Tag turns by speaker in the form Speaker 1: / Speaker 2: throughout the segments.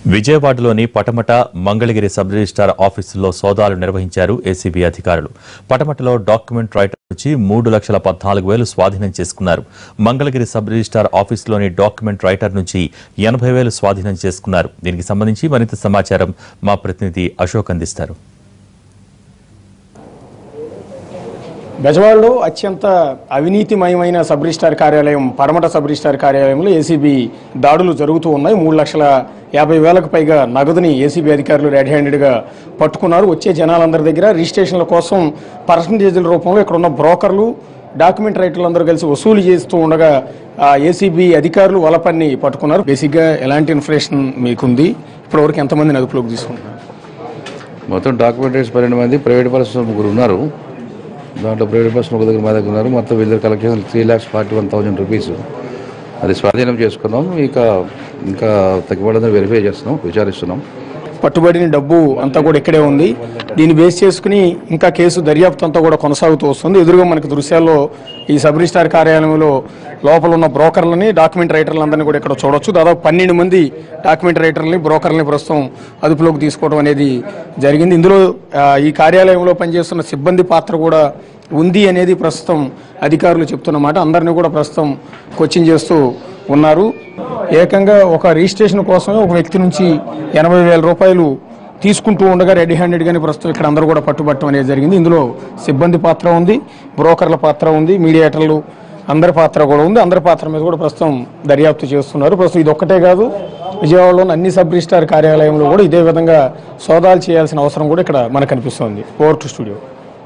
Speaker 1: విజయవాడలోని Patamata Mangalagiri sub registrar ఆఫీసుల్లో సోదాలు నిర్వహించారు ఏసీబీ అధికారులు పటమటలో డాక్యుమెంట్ రైటర్ నుంచి మూడు లక్షల పద్నాలుగు వేలు స్వాధీనం చేసుకున్నారు మంగళగిరి సబ్ రిజిస్టార్ ఆఫీసులోని డాక్యుమెంట్ రైటర్ నుంచి ఎనభై వేలు స్వాధీనం చేసుకున్నారు దీనికి సంబంధించి మరింత సమాచారం మా ప్రతినిధి అశోక్ అందిస్తారు
Speaker 2: బెజవాడలో అత్యంత అవినీతిమయమైన సబ్ రిజిస్టార్ కార్యాలయం పరమట సబ్ రిజిస్టార్ కార్యాలయంలో ఏసీబీ దాడులు జరుగుతూ ఉన్నాయి మూడు లక్షల యాభై వేలకు పైగా నగదుని ఏసీబీ అధికారులు రెడ్ హ్యాండెడ్గా పట్టుకున్నారు వచ్చే జనాలందరి దగ్గర రిజిస్ట్రేషన్ల కోసం పర్సంటేజ్ల రూపంలో ఇక్కడ ఉన్న బ్రోకర్లు డాక్యుమెంట్ రైటర్లందరూ కలిసి వసూలు చేస్తూ ఉండగా ఆ ఏసీబీ అధికారులు వలపన్ని పట్టుకున్నారు బేసిక్గా ఎలాంటి ఇన్ఫర్మేషన్ మీకుంది ఇప్పటివరకు ఎంతమందిని అదుపులోకి తీసుకుంటున్నారు
Speaker 3: మొత్తం డాక్యుమెంటరీస్ పన్నెండు మంది ప్రైవేట్ పర్సన్ ముగ్గురు ఉన్నారు దాంట్లో ప్రైవేట్ పర్సన్ ఒక దగ్గర మా దగ్గర ఉన్నారు మొత్తం వీళ్ళ collection three lakhs forty one thousand rupees అది స్వాధీనం చేసుకున్నాం ఇక ఇంకా తగ్గిపడదని వెరిఫై చేస్తున్నాం విచారిస్తున్నాం
Speaker 2: పట్టుబడిన డబ్బు అంతా కూడా ఇక్కడే ఉంది దీన్ని బేస్ చేసుకుని ఇంకా కేసు దర్యాప్తు అంతా కూడా కొనసాగుతూ వస్తుంది ఎదురుగా మనకి దృశ్యాల్లో ఈ సబ్ రిజిస్టార్ కార్యాలయంలో లోపల ఉన్న బ్రోకర్లని డాక్యుమెంట్ రైటర్లందరినీ కూడా ఇక్కడ చూడొచ్చు దాదాపు పన్నెండు మంది డాక్యుమెంట్ రైటర్లని బ్రోకర్లని ప్రస్తుతం అదుపులోకి తీసుకోవడం అనేది జరిగింది ఇందులో ఆ, ఈ కార్యాలయంలో పనిచేస్తున్న సిబ్బంది పాత్ర కూడా ఉంది అనేది ప్రస్తుతం అధికారులు చెప్తున్నమాట అందరినీ కూడా ప్రస్తుతం కోచింగ్ చేస్తూ ఉన్నారు ఏకంగా ఒక రిజిస్ట్రేషన్ కోసమే ఒక వ్యక్తి నుంచి ఎనభై వేల రూపాయలు తీసుకుంటూ ఉండగా రెడీ హ్యాండెడ్గానే ప్రస్తుతం ఇక్కడ అందరూ కూడా పట్టుబట్టడం అనేది జరిగింది ఇందులో సిబ్బంది పాత్ర ఉంది బ్రోకర్ల పాత్ర ఉంది మీడియేటర్లు అందరి పాత్ర కూడా ఉంది అందరి పాత్ర మీద కూడా ప్రస్తుతం దర్యాప్తు చేస్తున్నారు ప్రస్తుతం ఇది ఒక్కటే కాదు విజయవాడలోని అన్ని సబ్ రిజిస్టార్ కార్యాలయంలో కూడా ఇదే విధంగా సోదాలు చేయాల్సిన అవసరం కూడా ఇక్కడ మనకు కనిపిస్తోంది ఓవర్ టు స్టూడియో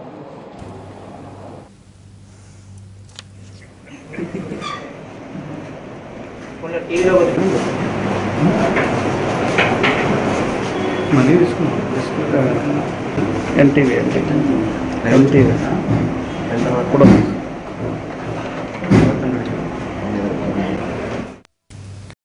Speaker 4: మనీ తీసుకున్నాం తీసుకుంటా ఎన్టీవీ ఎన్టీవీ ఎన్టీవీ కూడా